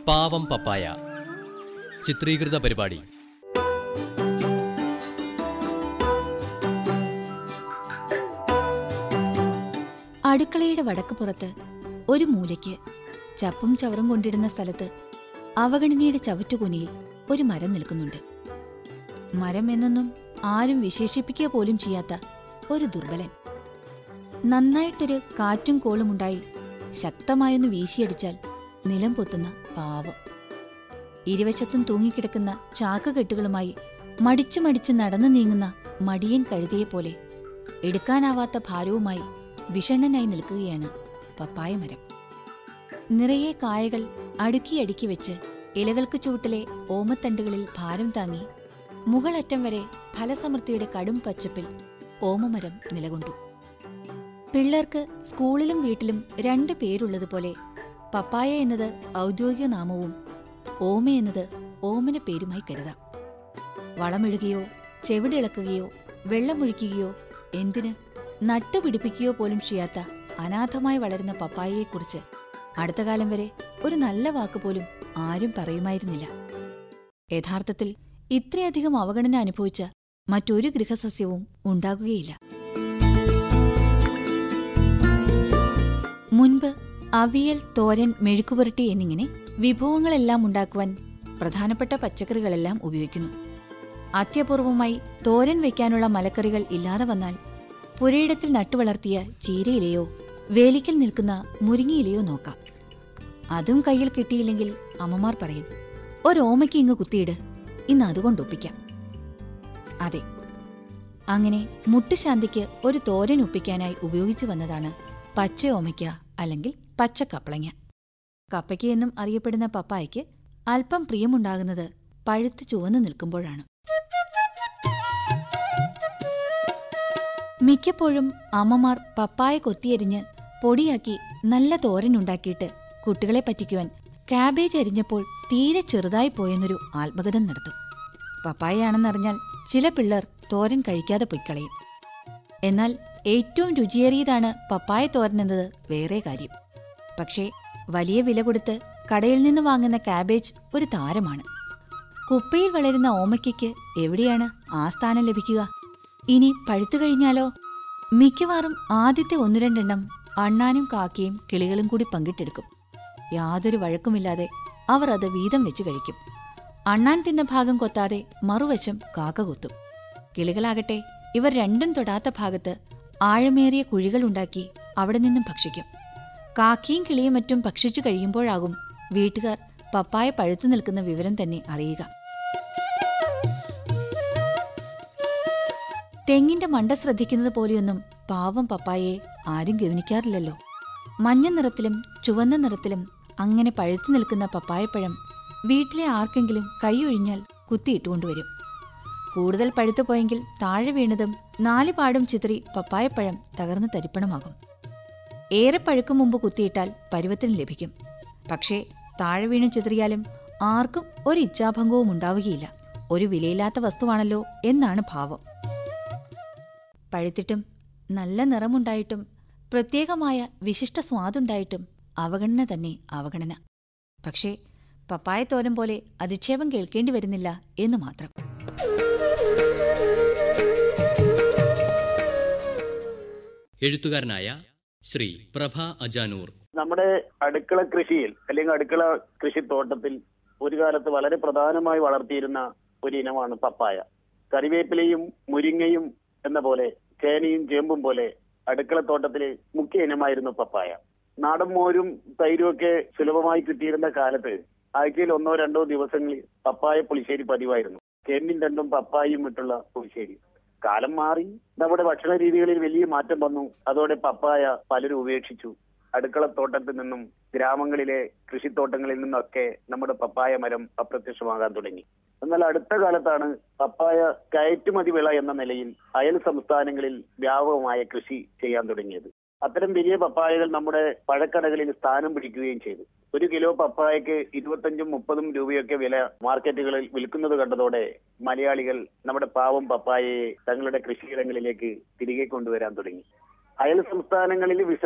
പാവം പപ്പായ ചിത്രീകൃത പരിപാടി അടുക്കളയുടെ വടക്ക് പുറത്ത് ഒരു മൂലയ്ക്ക് ചപ്പും ചവറും കൊണ്ടിടുന്ന സ്ഥലത്ത് അവഗണനയുടെ ചവറ്റുകൊനിയിൽ ഒരു മരം നിൽക്കുന്നുണ്ട് മരം എന്നൊന്നും ആരും വിശേഷിപ്പിക്കുക പോലും ചെയ്യാത്ത ഒരു ദുർബലൻ നന്നായിട്ടൊരു കാറ്റും കോളുമുണ്ടായി ശക്തമായൊന്ന് വീശിയടിച്ചാൽ നിലം പൊത്തുന്ന പാവം ഇരുവശത്തും തൂങ്ങിക്കിടക്കുന്ന ചാക്കുകെട്ടുകളുമായി മടിച്ചു മടിച്ച് നടന്നു നീങ്ങുന്ന മടിയൻ കഴുതയെപ്പോലെ എടുക്കാനാവാത്ത ഭാരവുമായി വിഷണ്ണനായി നിൽക്കുകയാണ് പപ്പായ മരം നിറയെ കായകൾ അടുക്കിയടുക്കി വെച്ച് ഇലകൾക്ക് ചുവട്ടിലെ ഓമത്തണ്ടുകളിൽ ഭാരം താങ്ങി മുകളറ്റം വരെ ഫലസമൃദ്ധിയുടെ കടും പച്ചപ്പിൽ ഓമമരം നിലകൊണ്ടു പിള്ളേർക്ക് സ്കൂളിലും വീട്ടിലും രണ്ട് പേരുള്ളതുപോലെ പപ്പായ എന്നത് ഔദ്യോഗിക നാമവും ഓമ എന്നത് ഓമന പേരുമായി കരുതാം വളമെഴുകയോ ചെവിടിളക്കുകയോ വെള്ളമൊഴിക്കുകയോ എന്തിന് നട്ടുപിടിപ്പിക്കുകയോ പോലും ചെയ്യാത്ത അനാഥമായി വളരുന്ന പപ്പായയെക്കുറിച്ച് അടുത്ത കാലം വരെ ഒരു നല്ല വാക്ക് പോലും ആരും പറയുമായിരുന്നില്ല യഥാർത്ഥത്തിൽ ഇത്രയധികം അവഗണന അനുഭവിച്ച മറ്റൊരു ഗൃഹസസ്യവും ഉണ്ടാകുകയില്ല മുൻപ് അവിയൽ തോരൻ മെഴുക്കുപുരട്ടി എന്നിങ്ങനെ വിഭവങ്ങളെല്ലാം ഉണ്ടാക്കുവാൻ പ്രധാനപ്പെട്ട പച്ചക്കറികളെല്ലാം ഉപയോഗിക്കുന്നു അത്യപൂർവമായി തോരൻ വയ്ക്കാനുള്ള മലക്കറികൾ ഇല്ലാതെ വന്നാൽ പുരയിടത്തിൽ നട്ടുവളർത്തിയ ചീരയിലയോ വേലിക്കൽ നിൽക്കുന്ന മുരിങ്ങയിലയോ നോക്കാം അതും കയ്യിൽ കിട്ടിയില്ലെങ്കിൽ അമ്മമാർ പറയും ഒരോമയ്ക്ക് ഇങ്ങ് കുത്തിയിട് ഇന്ന് അതുകൊണ്ട് ഒപ്പിക്കാം അതെ അങ്ങനെ മുട്ടുശാന്തിക്ക് ഒരു തോരൻ ഒപ്പിക്കാനായി ഉപയോഗിച്ചു വന്നതാണ് പച്ച ഓമയ്ക്ക അല്ലെങ്കിൽ പച്ച കപ്പളങ്ങ കപ്പയ്ക്ക് എന്നും അറിയപ്പെടുന്ന പപ്പായയ്ക്ക് അല്പം പ്രിയമുണ്ടാകുന്നത് പഴുത്ത് ചുവന്നു നിൽക്കുമ്പോഴാണ് മിക്കപ്പോഴും അമ്മമാർ പപ്പായ കൊത്തിയരിഞ്ഞ് പൊടിയാക്കി നല്ല തോരനുണ്ടാക്കിയിട്ട് കുട്ടികളെ പറ്റിക്കുവാൻ കാബേജ് അരിഞ്ഞപ്പോൾ തീരെ ചെറുതായി പോയെന്നൊരു ആത്മകഥം നടത്തും പപ്പായയാണെന്നറിഞ്ഞാൽ ചില പിള്ളേർ തോരൻ കഴിക്കാതെ പൊയ്ക്കളയും എന്നാൽ ഏറ്റവും രുചിയേറിയതാണ് പപ്പായ തോരൻ എന്നത് വേറെ കാര്യം പക്ഷേ വലിയ വില കൊടുത്ത് കടയിൽ നിന്ന് വാങ്ങുന്ന കാബേജ് ഒരു താരമാണ് കുപ്പയിൽ വളരുന്ന ഓമയ്ക്കയ്ക്ക് എവിടെയാണ് ആ സ്ഥാനം ലഭിക്കുക ഇനി പഴുത്തു കഴിഞ്ഞാലോ മിക്കവാറും ആദ്യത്തെ ഒന്ന് രണ്ടെണ്ണം അണ്ണാനും കാക്കയും കിളികളും കൂടി പങ്കിട്ടെടുക്കും യാതൊരു വഴക്കുമില്ലാതെ അവർ അത് വീതം വെച്ചു കഴിക്കും അണ്ണാൻ തിന്ന ഭാഗം കൊത്താതെ മറുവശം കാക്ക കൊത്തും കിളികളാകട്ടെ ഇവർ രണ്ടും തൊടാത്ത ഭാഗത്ത് ആഴമേറിയ കുഴികളുണ്ടാക്കി അവിടെ നിന്നും ഭക്ഷിക്കും കാക്കയും കിളിയും മറ്റും ഭക്ഷിച്ചു കഴിയുമ്പോഴാകും വീട്ടുകാർ പപ്പായ പഴുത്തു നിൽക്കുന്ന വിവരം തന്നെ അറിയുക തെങ്ങിന്റെ മണ്ട ശ്രദ്ധിക്കുന്നത് പോലെയൊന്നും പാവം പപ്പായയെ ആരും ഗവനിക്കാറില്ലല്ലോ മഞ്ഞ നിറത്തിലും ചുവന്ന നിറത്തിലും അങ്ങനെ പഴുത്തു നിൽക്കുന്ന പപ്പായപ്പഴം വീട്ടിലെ ആർക്കെങ്കിലും കൈയൊഴിഞ്ഞാൽ കുത്തിയിട്ടുകൊണ്ടുവരും കൂടുതൽ പഴുത്തു പോയെങ്കിൽ താഴെ വീണതും നാല് പാടും ചിതറി പപ്പായപ്പഴം തകർന്ന് തരിപ്പണമാകും ഏറെ പഴുക്കും മുമ്പ് കുത്തിയിട്ടാൽ പരുവത്തിന് ലഭിക്കും പക്ഷേ താഴെ വീണു ചിതറിയാലും ആർക്കും ഒരു ഇച്ഛാഭംഗവും ഉണ്ടാവുകയില്ല ഒരു വിലയില്ലാത്ത വസ്തുവാണല്ലോ എന്നാണ് ഭാവം പഴുത്തിട്ടും നല്ല നിറമുണ്ടായിട്ടും പ്രത്യേകമായ വിശിഷ്ട സ്വാദുണ്ടായിട്ടും അവഗണന തന്നെ അവഗണന പക്ഷേ പപ്പായ തോരൻ പോലെ അധിക്ഷേപം കേൾക്കേണ്ടി വരുന്നില്ല എന്ന് മാത്രം എഴുത്തുകാരനായ ശ്രീ പ്രഭ അജാനൂർ നമ്മുടെ അടുക്കള കൃഷിയിൽ അല്ലെങ്കിൽ അടുക്കള കൃഷിത്തോട്ടത്തിൽ ഒരു കാലത്ത് വളരെ പ്രധാനമായി വളർത്തിയിരുന്ന ഒരു ഇനമാണ് പപ്പായ കറിവേപ്പിലയും മുരിങ്ങയും എന്ന പോലെ ചേനയും ചേമ്പും പോലെ അടുക്കളത്തോട്ടത്തിലെ മുഖ്യ ഇനമായിരുന്നു പപ്പായ നാടൻ മോരും തൈരും ഒക്കെ സുലഭമായി കിട്ടിയിരുന്ന കാലത്ത് ആഴ്ചയിൽ ഒന്നോ രണ്ടോ ദിവസങ്ങളിൽ പപ്പായ പുളിശ്ശേരി പതിവായിരുന്നു ചേമ്പിൻ രണ്ടും പപ്പായും ഇട്ടുള്ള പുളിശ്ശേരി കാലം മാറി നമ്മുടെ ഭക്ഷണ രീതികളിൽ വലിയ മാറ്റം വന്നു അതോടെ പപ്പായ പലരും ഉപേക്ഷിച്ചു അടുക്കളത്തോട്ടത്തിൽ നിന്നും ഗ്രാമങ്ങളിലെ കൃഷിത്തോട്ടങ്ങളിൽ നിന്നൊക്കെ നമ്മുടെ പപ്പായ മരം അപ്രത്യക്ഷമാകാൻ തുടങ്ങി എന്നാൽ അടുത്ത കാലത്താണ് പപ്പായ കയറ്റുമതി വിള എന്ന നിലയിൽ അയൽ സംസ്ഥാനങ്ങളിൽ വ്യാപകമായ കൃഷി ചെയ്യാൻ തുടങ്ങിയത് അത്തരം വലിയ പപ്പായകൾ നമ്മുടെ പഴക്കടകളിൽ സ്ഥാനം പിടിക്കുകയും ചെയ്തു ഒരു കിലോ പപ്പായക്ക് ഇരുപത്തഞ്ചും മുപ്പതും രൂപയൊക്കെ വില മാർക്കറ്റുകളിൽ വിൽക്കുന്നത് കണ്ടതോടെ മലയാളികൾ നമ്മുടെ പാവം പപ്പായയെ തങ്ങളുടെ കൃഷിയിടങ്ങളിലേക്ക് തിരികെ കൊണ്ടുവരാൻ തുടങ്ങി അയൽ സംസ്ഥാനങ്ങളിൽ വിസ